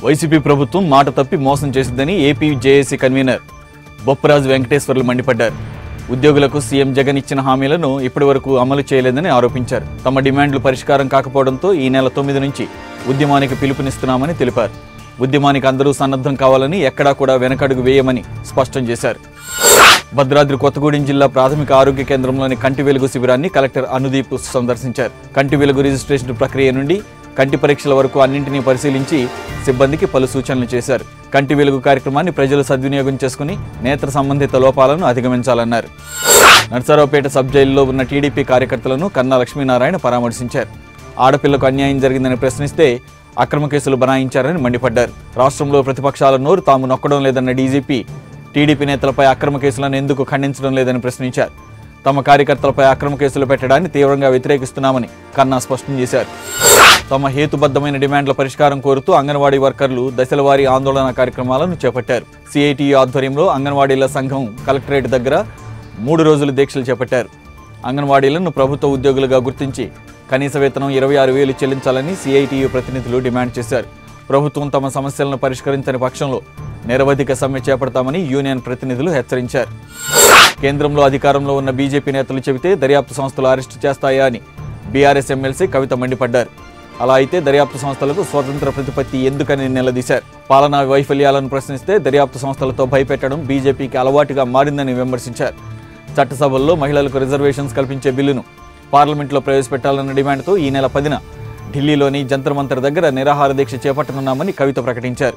YCP ప్రభుత్వం మాట తప్పి మోసం చేసిందని AP JAC convener Bopparaju Venkateswarlu మండిపడ్డారు ఉద్యోగులకు సీఎం జగన్ ఇచ్చిన హామీలను ఇప్పటివరకు అమలు చేయలేదని ఆరోపించారు తమ డిమాండ్లు పరిష్కారం కాకపోవడంతో ఈ నెల తొమ్మిది నుంచి ఉద్యమానికి పిలుపునిస్తున్నామని తెలిపారు ఉద్యమానికి అందరూ సన్నద్ధం కావాలని ఎక్కడా కూడా వెనకడుగు వేయమని స్పష్టం చేశారు భద్రాద్రి కొత్తగూడెం జిల్లా ప్రాథమిక ఆరోగ్య కేంద్రంలోని కంటి వెలుగు శిబిరాన్ని కలెక్టర్ అనుదీప్ సందర్శించారు కంటి వెలుగు రిజిస్ట్రేషన్ ప్రక్రియ నుండి కంటి పరీక్షల వరకు అన్నింటినీ పరిశీలించి సిబ్బందికి పలు సూచనలు చేశారు కంటి వెలుగు కార్యక్రమాన్ని ప్రజలు సద్వినియోగం చేసుకుని నేత్ర సంబంధిత లోపాలను అధిగమించాలన్నారు నర్సరావుపేట సబ్ జైలులో ఉన్న టీడీపీ కార్యకర్తలను కన్నా లక్ష్మీనారాయణ పరామర్శించారు ఆడపిల్లకు అన్యాయం జరిగిందని ప్రశ్నిస్తే అక్రమ కేసులు బనాయించారని మండిపడ్డారు రాష్ట్రంలో ప్రతిపక్షాల నోరు తాము నొక్కడం లేదన్న డీజీపీ టీడీపీ నేతలపై అక్రమ కేసులను ఎందుకు ఖండించడం లేదని ప్రశ్నించారు తమ కార్యకర్తలపై అక్రమ కేసులు పెట్టడాన్ని తీవ్రంగా వ్యతిరేకిస్తున్నామని కన్నా స్పష్టం చేశారు తమ హేతుబద్ధమైన డిమాండ్ల పరిష్కారం కోరుతూ అంగన్వాడీ వర్కర్లు దశలవారీ ఆందోళన కార్యక్రమాలను చేపట్టారు సిఐటియు ఆధ్వర్యంలో అంగన్వాడీల సంఘం కలెక్టరేట్ దగ్గర మూడు రోజులు దీక్షలు చేపట్టారు అంగన్వాడీలను ప్రభుత్వ ఉద్యోగులుగా గుర్తించి కనీస వేతనం ఇరవై ఆరు వేలు చెల్లించాలని సిఐటియు ప్రతినిధులు డిమాండ్ చేశారు ప్రభుత్వం తమ సమస్యలను పరిష్కరించని పక్షంలో నిరవధిక సమ్మె చేపడతామని యూనియన్ ప్రతినిధులు హెచ్చరించారు కేంద్రంలో అధికారంలో ఉన్న బీజేపీ నేతలు చెబితే దర్యాప్తు సంస్థలు అరెస్టు చేస్తాయా అని బీఆర్ఎస్ ఎమ్మెల్సీ కవిత మండిపడ్డారు అలా అయితే దర్యాప్తు సంస్థలకు స్వతంత్ర ప్రతిపత్తి ఎందుకని నిలదీశారు పాలనా వైఫల్యాలను ప్రశ్నిస్తే దర్యాప్తు సంస్థలతో భయపెట్టడం బీజేపీకి అలవాటుగా మారిందని విమర్శించారు చట్టసభల్లో మహిళలకు రిజర్వేషన్స్ కల్పించే బిల్లును పార్లమెంట్లో ప్రవేశపెట్టాలన్న డిమాండ్తో ఈ నెల పదిన ఢిల్లీలోని జంతర్ మంతర్ దగ్గర నిరాహార దీక్ష చేపట్టనున్నామని కవిత ప్రకటించారు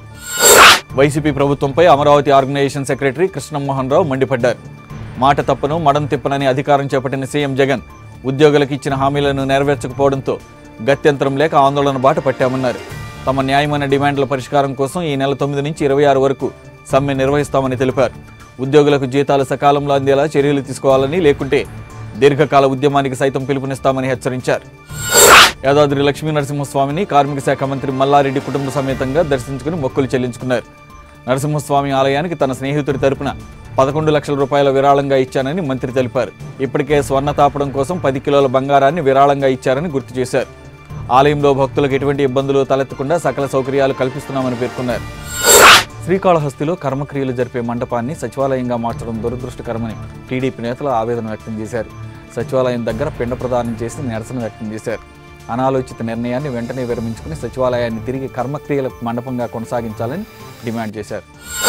వైసీపీ ప్రభుత్వంపై అమరావతి ఆర్గనైజేషన్ సెక్రటరీ కృష్ణమోహన్ రావు మండిపడ్డారు మాట తప్పను మడం తిప్పనని అధికారం చేపట్టిన సీఎం జగన్ ఉద్యోగులకు ఇచ్చిన హామీలను నెరవేర్చకపోవడంతో గత్యంతరం లేక ఆందోళన బాట పట్టామన్నారు తమ న్యాయమైన డిమాండ్ల పరిష్కారం కోసం ఈ నెల తొమ్మిది నుంచి ఇరవై ఆరు వరకు సమ్మె నిర్వహిస్తామని తెలిపారు ఉద్యోగులకు జీతాలు సకాలంలో అందేలా చర్యలు తీసుకోవాలని లేకుంటే దీర్ఘకాల ఉద్యమానికి సైతం పిలుపునిస్తామని హెచ్చరించారు యాదాద్రి లక్ష్మీ నరసింహస్వామిని కార్మిక శాఖ మంత్రి మల్లారెడ్డి కుటుంబ సమేతంగా దర్శించుకుని మొక్కులు చెల్లించుకున్నారు నరసింహస్వామి ఆలయానికి తన స్నేహితుడి తరపున పదకొండు లక్షల రూపాయల విరాళంగా ఇచ్చానని మంత్రి తెలిపారు ఇప్పటికే స్వర్ణ తాపడం కోసం పది కిలోల బంగారాన్ని విరాళంగా ఇచ్చారని గుర్తు చేశారు ఆలయంలో భక్తులకు ఎటువంటి ఇబ్బందులు తలెత్తకుండా సకల సౌకర్యాలు కల్పిస్తున్నామని పేర్కొన్నారు శ్రీకాళహస్తిలో కర్మక్రియలు జరిపే మండపాన్ని సచివాలయంగా మార్చడం దురదృష్టకరమని టీడీపీ నేతలు ఆవేదన వ్యక్తం చేశారు సచివాలయం దగ్గర పిండ ప్రదానం చేసి నిరసన వ్యక్తం చేశారు అనాలోచిత నిర్ణయాన్ని వెంటనే విరమించుకుని సచివాలయాన్ని తిరిగి కర్మక్రియల మండపంగా కొనసాగించాలని డిమాండ్ చేశారు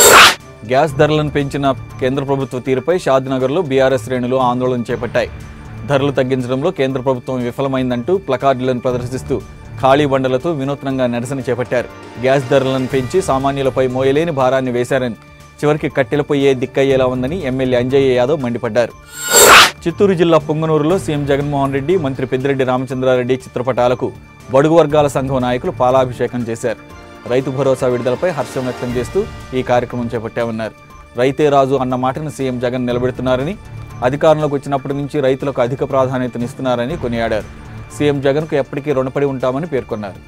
గ్యాస్ ధరలను పెంచిన కేంద్ర ప్రభుత్వ తీరుపై షాద్నగర్లో బీఆర్ఎస్ శ్రేణులు ఆందోళన చేపట్టాయి ధరలు తగ్గించడంలో కేంద్ర ప్రభుత్వం విఫలమైందంటూ ప్లకార్డులను ప్రదర్శిస్తూ ఖాళీ బండలతో వినూత్నంగా నిరసన చేపట్టారు గ్యాస్ ధరలను పెంచి సామాన్యులపై మోయలేని భారాన్ని వేశారని చివరికి కట్టెలపోయే దిక్కయ్యేలా ఉందని ఎమ్మెల్యే అంజయ్య యాదవ్ మండిపడ్డారు చిత్తూరు జిల్లా పొంగనూరులో సీఎం జగన్మోహన్ రెడ్డి మంత్రి పెద్దిరెడ్డి రామచంద్రారెడ్డి చిత్రపటాలకు బడుగు వర్గాల సంఘం నాయకులు పాలాభిషేకం చేశారు రైతు భరోసా విడుదలపై హర్షం వ్యక్తం చేస్తూ ఈ కార్యక్రమం చేపట్టామన్నారు రైతే రాజు అన్న మాటను సీఎం జగన్ నిలబెడుతున్నారని అధికారంలోకి వచ్చినప్పటి నుంచి రైతులకు అధిక ప్రాధాన్యతనిస్తున్నారని కొనియాడారు సీఎం జగన్కు ఎప్పటికీ రుణపడి ఉంటామని పేర్కొన్నారు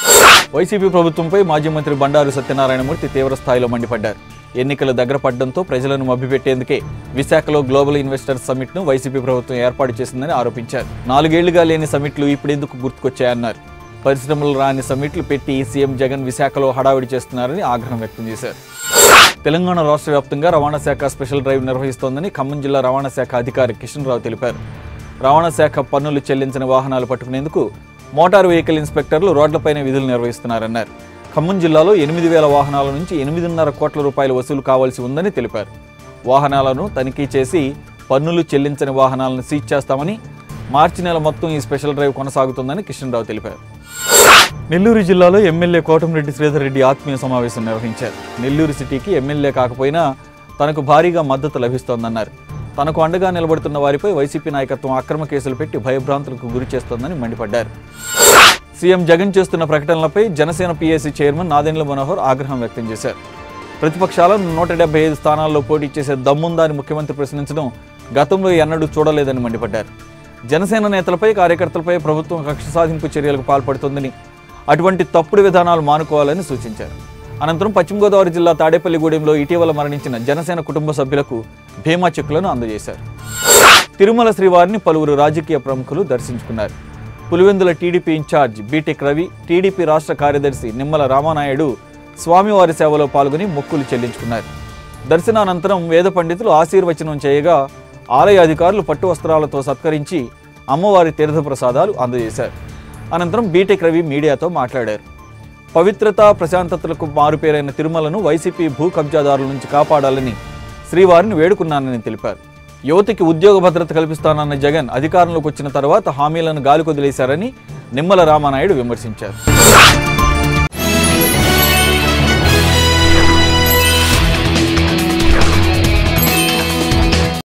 వైసీపీ ప్రభుత్వంపై మాజీ మంత్రి బండారు సత్యనారాయణమూర్తి తీవ్ర స్థాయిలో మండిపడ్డారు ఎన్నికలు దగ్గర పడడంతో ప్రజలను మభ్యపెట్టేందుకే విశాఖలో గ్లోబల్ ఇన్వెస్టర్స్ సమ్మిట్ను వైసీపీ ప్రభుత్వం ఏర్పాటు చేసిందని ఆరోపించారు నాలుగేళ్లుగా లేని సమ్మిట్లు ఇప్పుడెందుకు గుర్తుకొచ్చాయన్నారు పరిశ్రమలు రాని సమ్మిట్లు పెట్టి సీఎం జగన్ విశాఖలో హడావిడి చేస్తున్నారని ఆగ్రహం వ్యక్తం చేశారు తెలంగాణ రాష్ట్ర వ్యాప్తంగా రవాణా శాఖ స్పెషల్ డ్రైవ్ నిర్వహిస్తోందని ఖమ్మం జిల్లా రవాణా శాఖ అధికారి కిషన్ రావు తెలిపారు రవాణా శాఖ పన్నులు చెల్లించిన వాహనాలు పట్టుకునేందుకు మోటార్ వెహికల్ ఇన్స్పెక్టర్లు రోడ్లపైన విధులు నిర్వహిస్తున్నారన్నారు ఖమ్మం జిల్లాలో ఎనిమిది వేల వాహనాల నుంచి ఎనిమిదిన్నర కోట్ల రూపాయలు వసూలు కావాల్సి ఉందని తెలిపారు వాహనాలను తనిఖీ చేసి పన్నులు చెల్లించని వాహనాలను సీజ్ చేస్తామని మార్చి నెల మొత్తం ఈ స్పెషల్ డ్రైవ్ కొనసాగుతుందని కిషన్ రావు తెలిపారు నెల్లూరు జిల్లాలో ఎమ్మెల్యే కోటంరెడ్డి శ్రీధర్ రెడ్డి ఆత్మీయ సమావేశం నిర్వహించారు నెల్లూరు సిటీకి ఎమ్మెల్యే కాకపోయినా తనకు భారీగా మద్దతు లభిస్తోందన్నారు తనకు అండగా నిలబడుతున్న వారిపై వైసీపీ నాయకత్వం అక్రమ కేసులు పెట్టి భయభ్రాంతులకు గురి చేస్తోందని మండిపడ్డారు సీఎం జగన్ చేస్తున్న ప్రకటనలపై జనసేన పీఏసీ చైర్మన్ నాదెండ్ల మనోహర్ ఆగ్రహం వ్యక్తం చేశారు ప్రతిపక్షాలను నూట డెబ్బై ఐదు స్థానాల్లో పోటీ చేసే దమ్ముందా అని ముఖ్యమంత్రి ప్రశ్నించడం గతంలో ఎన్నడూ చూడలేదని మండిపడ్డారు జనసేన నేతలపై కార్యకర్తలపై ప్రభుత్వం కక్ష సాధింపు చర్యలకు పాల్పడుతోందని అటువంటి తప్పుడు విధానాలు మానుకోవాలని సూచించారు అనంతరం పశ్చిమ గోదావరి జిల్లా తాడేపల్లిగూడెంలో ఇటీవల మరణించిన జనసేన కుటుంబ సభ్యులకు భీమా చెక్కులను అందజేశారు తిరుమల శ్రీవారిని పలువురు రాజకీయ ప్రముఖులు దర్శించుకున్నారు Pulivendula TDP incharge BTech Ravi TDP రాష్ట్ర కార్యదర్శి నిమ్మల రామానాయుడు స్వామివారి సేవలో పాల్గొని మొక్కులు చెల్లించుకున్నారు దర్శనానంతరం వేద పండితులు ఆశీర్వచనం చేయగా ఆలయ అధికారులు పట్టు వస్త్రాలతో సత్కరించి అమ్మవారి తీర్థప్రసాదాలు అందజేశారు అనంతరం బీటెక్ రవి మీడియాతో మాట్లాడారు పవిత్రత ప్రశాంతతలకు మారుపేరైన తిరుమలను వైసీపీ భూ కబ్జాదారుల నుంచి కాపాడాలని శ్రీవారిని వేడుకున్నానని తెలిపారు యువతికి ఉద్యోగ భద్రత కల్పిస్తానన్న జగన్ అధికారంలోకి వచ్చిన తర్వాత హామీలను గాలికొదిలేశారని నిమ్మల రామానాయుడు విమర్శించారు